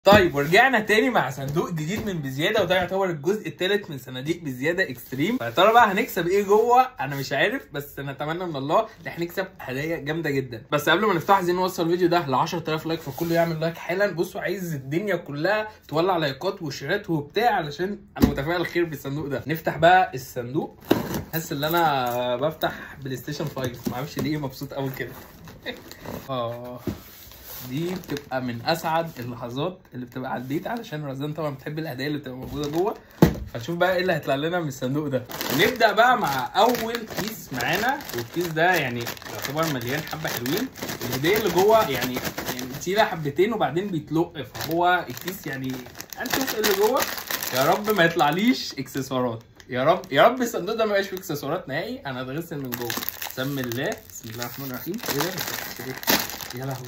طيب ورجعنا تاني مع صندوق جديد من بزياده وده يعتبر الجزء الثالث من صناديق بزياده اكستريم فيا ترى بقى هنكسب ايه جوه انا مش عارف بس نتمنى من الله ان احنا نكسب هدايا جامده جدا بس قبل ما نفتح عايزين نوصل الفيديو ده ل 10000 لايك فكله يعمل لايك حالا بصوا عايز الدنيا كلها تولع لايكات وشيرات وبتاع علشان انا متفائل خير بالصندوق ده نفتح بقى الصندوق حاسس ان انا بفتح بلاي ستيشن 5 معرفش ليه مبسوط قوي كده اه دي بتبقى من اسعد اللحظات اللي بتبقى على البيت علشان رزان طبعا بتحب الهدايا اللي بتبقى موجوده جوه فنشوف بقى ايه اللي هيطلع لنا من الصندوق ده نبدا بقى مع اول كيس معانا والكيس ده يعني يعتبر مليان حبه حلوين الهديه اللي جوه يعني يعني تقيله حبتين وبعدين بيتلق فهو الكيس يعني هنشوف ايه اللي جوه يا رب ما يطلعليش اكسسوارات يا رب يا رب الصندوق ده ما يبقاش فيه اكسسوارات نهائي انا اتغسل من جوه بسم الله بسم الله الرحمن الرحيم ايه ده يا لهوي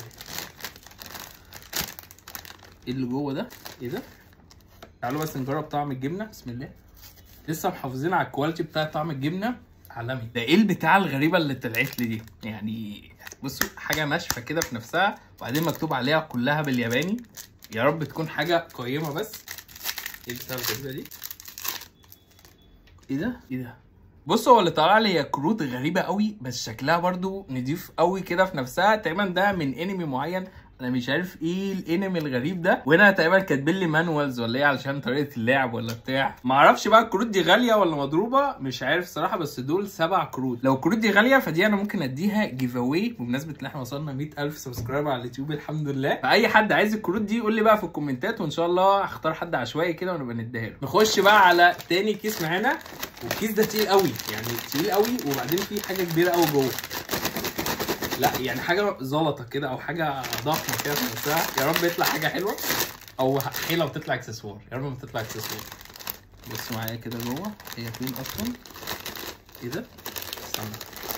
ايه اللي جوه ده؟ ايه ده؟ تعالوا بس نجرب طعم الجبنه بسم الله لسه محافظين على الكواليتي بتاع طعم الجبنه عالمي ده ايه البتاع الغريبه اللي طلعت لي دي يعني بصوا حاجه ناشفه كده في نفسها وبعدين مكتوب عليها كلها بالياباني يا رب تكون حاجه قيمه بس ايه البتاع الغريبه دي ايه ده ايه ده بصوا هو اللي طلع لي هي كروت غريبه قوي بس شكلها برضو نضيف قوي كده في نفسها تقريبا ده من انمي معين انا مش عارف ايه الانمي الغريب ده وهنا تقريبا كاتبين لي مانوالز ولا ايه علشان طريقه اللعب ولا بتاع ما اعرفش بقى الكروت دي غاليه ولا مضروبه مش عارف صراحه بس دول سبع كروت لو الكروت دي غاليه فدي انا ممكن اديها جيف اواي بمناسبه ان احنا وصلنا 100000 سبسكرايبر على اليوتيوب الحمد لله فاي حد عايز الكروت دي يقول لي بقى في الكومنتات وان شاء الله هختار حد عشوائي كده ونبقى نديها له نخش بقى على تاني كيس معانا والكيس ده تقيل قوي يعني تقيل قوي وبعدين في حاجه كبيره قوي جوه لا يعني حاجه زلطه كده او حاجه ضخمه كده في نفسها يا رب يطلع حاجه حلوه او حيله وتطلع اكسسوار يا رب ما تطلع اكسسوار بصوا معايا كده جوه هي فين اصلا ايه ده استنى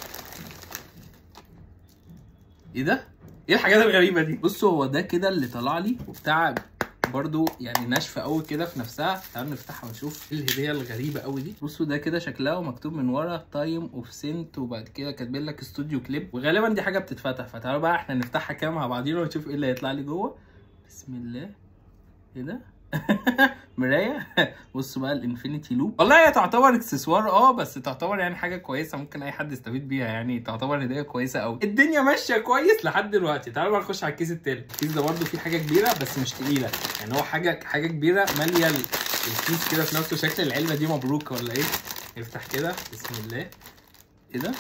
ايه ده ايه الحاجات الغريبه دي بصوا هو ده كده اللي طلع لي وبتاع برضو يعني ناشفه قوي كده في نفسها تعالوا نفتحها ونشوف ايه الهديه الغريبه قوي دي بصوا ده كده شكلها ومكتوب من ورا تايم اوف سنت وبعد كده كاتبين لك استوديو كليب وغالبا دي حاجه بتتفتح فتعالوا بقى احنا نفتحها كده مع بعضينا ونشوف ايه اللي هيطلع لي جوه بسم الله ايه ده مرايه بصوا بقى الانفينيتي لوب والله هي تعتبر اكسسوار اه بس تعتبر يعني حاجه كويسه ممكن اي حد يستفيد بيها يعني تعتبر هديه كويسه قوي الدنيا ماشيه كويس لحد دلوقتي تعالوا بقى نخش على الكيس التاني الكيس ده برده فيه حاجه كبيره بس مش تقيله يعني هو حاجه حاجه كبيره ماليه الكيس كده في نفسه شكل العلبه دي مبروكه ولا ايه نفتح كده بسم الله ايه ده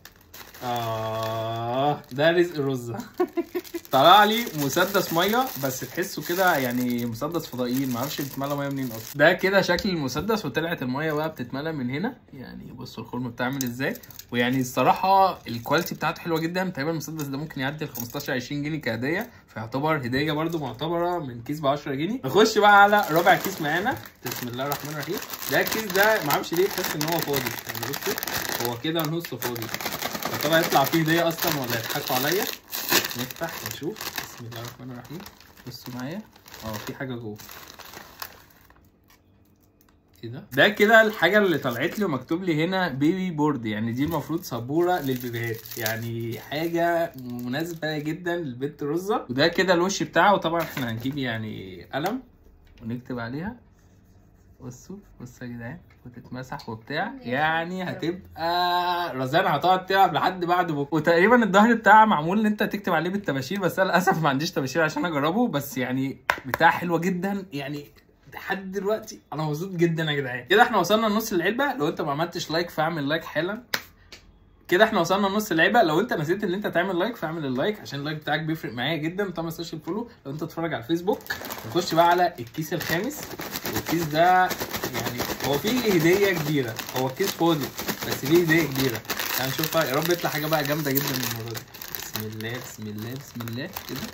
آه ده رزق رزة طلع لي مسدس ميه بس تحسه كده يعني مسدس فضائيين معرفش بيتملى ميه منين اصلا ده كده شكل المسدس وطلعت الميه بقى بتتملى من هنا يعني بصوا الخرم بتعمل ازاي ويعني الصراحه الكواليتي بتاعته حلوه جدا تقريبا المسدس ده ممكن يعدي ال 15 20 جنيه كهديه فيعتبر هديه برده معتبره من كيس ب 10 جنيه نخش بقى على رابع كيس معانا بسم الله الرحمن الرحيم ده الكيس ده معرفش ليه تحس ان هو فاضي يعني بصوا هو كده نص فاضي طبعا يطلع فيه هديه اصلا ولا يضحكوا عليا نفتح ونشوف بسم الله الرحمن الرحيم بصوا معايا اه في حاجه جوه ايه ده ده كده الحاجه اللي طلعت لي ومكتوب لي هنا بيبي بورد يعني دي المفروض سبوره للبيبيهات يعني حاجه مناسبه جدا للبنت رزه وده كده الوش بتاعه وطبعا احنا هنجيب يعني قلم ونكتب عليها بصوا بصوا يا جدعان وتتمسح وبتاع يعني هتبقى رزانة هتقعد تلعب لحد بعد بكره وتقريبا الظهر بتاعها معمول ان انت تكتب عليه بالطباشير بس انا للاسف ما عنديش طباشير عشان اجربه بس يعني بتاع حلوه جدا يعني لحد دلوقتي انا مبسوط جدا يا جدعان كده احنا وصلنا لنص العلبه لو انت ما عملتش لايك فاعمل لايك حالا كده احنا وصلنا لنص اللعبه لو انت نسيت ان انت تعمل لايك فاعمل اللايك عشان اللايك بتاعك بيفرق معايا جدا وطبعا ما تنساش الفولو لو انت بتتفرج على الفيسبوك نخش بقى على الكيس الخامس والكيس ده يعني هو فيه هديه كبيره هو الكيس فاضي بس فيه هديه كبيره تعال نشوفها يا رب يطلع حاجه بقى جامده جدا المره دي بسم الله بسم الله بسم الله كده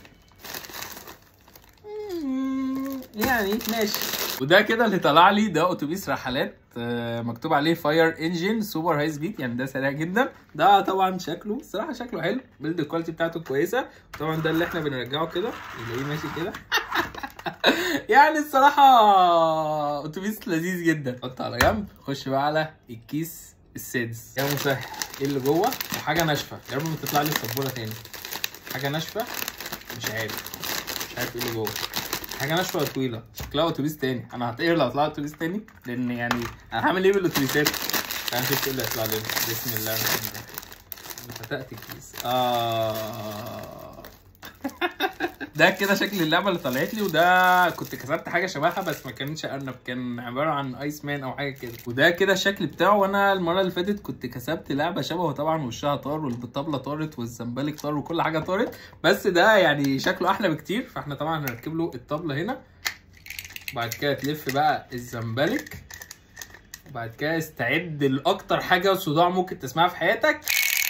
يعني ماشي وده كده اللي طلع لي ده اتوبيس رحلات مكتوب عليه فاير انجن سوبر هاي سبيد يعني ده سريع جدا ده طبعا شكله الصراحه شكله حلو بيلد الكواليتي بتاعته كويسه طبعا ده اللي احنا بنرجعه كده نلاقيه ماشي كده يعني الصراحه اتوبيس لذيذ جدا حط على جنب خش بقى على الكيس السادس يا مسهل ايه اللي جوه وحاجه ناشفه يا رب ما تطلع لي السبوره تاني حاجه ناشفه مش عارف مش عارف ايه اللي جوه حاجه ناشفه طويله شكلها اتوبيس تاني انا هطير لو طلع اتوبيس تاني لان يعني انا هعمل ايه بالاتوبيسات تعال نشوف ايه اللي هيطلع لنا بسم الله الرحمن الرحيم فتحت الكيس اه ده كده شكل اللعبه اللي طلعت لي وده كنت كسبت حاجه شبهها بس ما كانتش ارنب كان عباره عن ايس مان او حاجه كده وده كده الشكل بتاعه وانا المره اللي فاتت كنت كسبت لعبه شبهه طبعا وشها طار والطبله طارت والزنبلك طار وكل حاجه طارت بس ده يعني شكله احلى بكتير فاحنا طبعا هنركب له الطبله هنا بعد كده تلف بقى الزنبلك وبعد كده استعد لاكتر حاجه صداع ممكن تسمعها في حياتك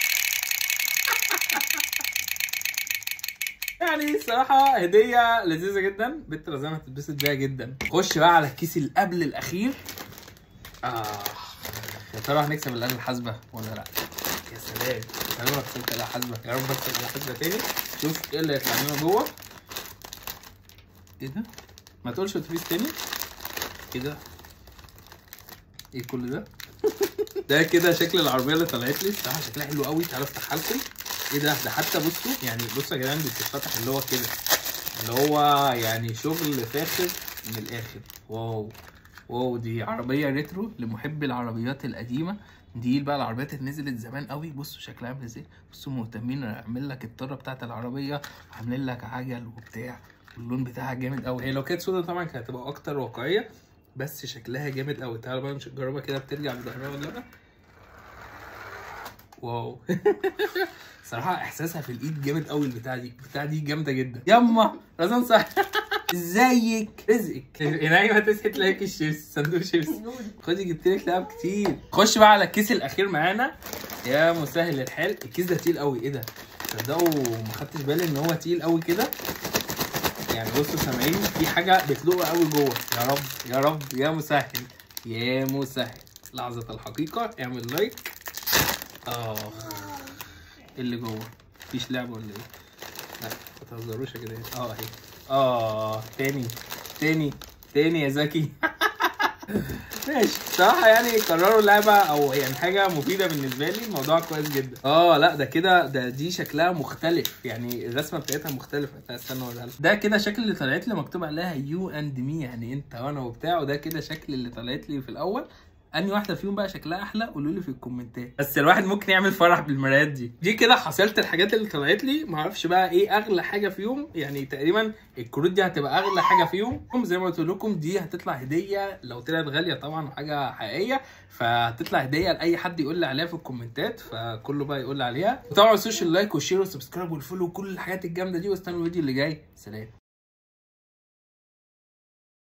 يعني الصراحة هدية لذيذة جدا بنت رزانة هتتبسط بيها جدا خش بقى على الكيس اللي قبل الأخير آه يا ترى هنكسب الآلة الحاسبة ولا لأ؟ يا سلام يا رب كسبت الآلة الحاسبة يا رب اكسب الآلة الحاسبة تاني شوف ايه اللي هيطلع لنا جوه ايه ده؟ ما تقولش اتوبيس تاني ايه ده؟ ايه كل ده؟ ده كده شكل العربية اللي طلعت لي الصراحة شكلها حلو قوي تعالوا افتحها لكم ايه ده ده حتى بصوا يعني بصوا يا جدعان دي بتتفتح اللي هو كده اللي هو يعني شغل فاخر من الاخر واو واو دي عربيه ريترو لمحبي العربيات القديمه دي بقى العربيات اللي نزلت زمان قوي بصوا شكلها عامل ازاي بصوا مهتمين اعمل لك الطاره بتاعت العربيه وعاملين لك عجل وبتاع واللون بتاعها جامد قوي هي لو كانت سودا طبعا كانت هتبقى اكتر واقعيه بس شكلها جامد قوي تعالوا بقى نجربها كده بترجع بظهرها ولا لا واو صراحة احساسها في الايد جامد قوي البتاعة دي البتاعة دي جامدة جدا يما رزان صح ازيك رزقك نايمة تصحي تلاقي كيس شيبس صندوق شيبس خدي جبت لك لعب كتير خش بقى على الكيس الاخير معانا يا مسهل الحال الكيس ده تقيل قوي ايه ده تصدقوا ما خدتش بالي ان هو تقيل قوي كده يعني بصوا سامعين في حاجة بتدق قوي جوه يا رب يا رب يا مسهل يا مسهل لحظة الحقيقة اعمل لايك اه ايه اللي جوه مفيش لعبه ولا ايه لا ما تهزروش يا جدعان اه اهي اه تاني تاني تاني يا زكي ماشي صراحة يعني قرروا لعبة او يعني حاجة مفيدة بالنسبة لي الموضوع كويس جدا اه لا ده كده ده دي شكلها مختلف يعني الرسمة بتاعتها مختلفة استنى اوريها لكم. ده كده شكل اللي طلعت لي مكتوب عليها يو اند مي يعني انت وانا وبتاع وده كده شكل اللي طلعت لي في الاول انهي واحده فيهم بقى شكلها احلى قولوا لي في الكومنتات بس الواحد ممكن يعمل فرح بالمرايات دي دي كده حصلت الحاجات اللي طلعت لي ما اعرفش بقى ايه اغلى حاجه فيهم يعني تقريبا الكروت دي هتبقى اغلى حاجه فيهم زي ما قلت لكم دي هتطلع هديه لو طلعت غاليه طبعا وحاجه حقيقيه فهتطلع هديه لاي حد يقول لي عليها في الكومنتات فكله بقى يقول لي عليها وطبعا السوشيال لايك والشير والسبسكرايب والفولو وكل الحاجات الجامده دي واستنوا الفيديو اللي جاي سلام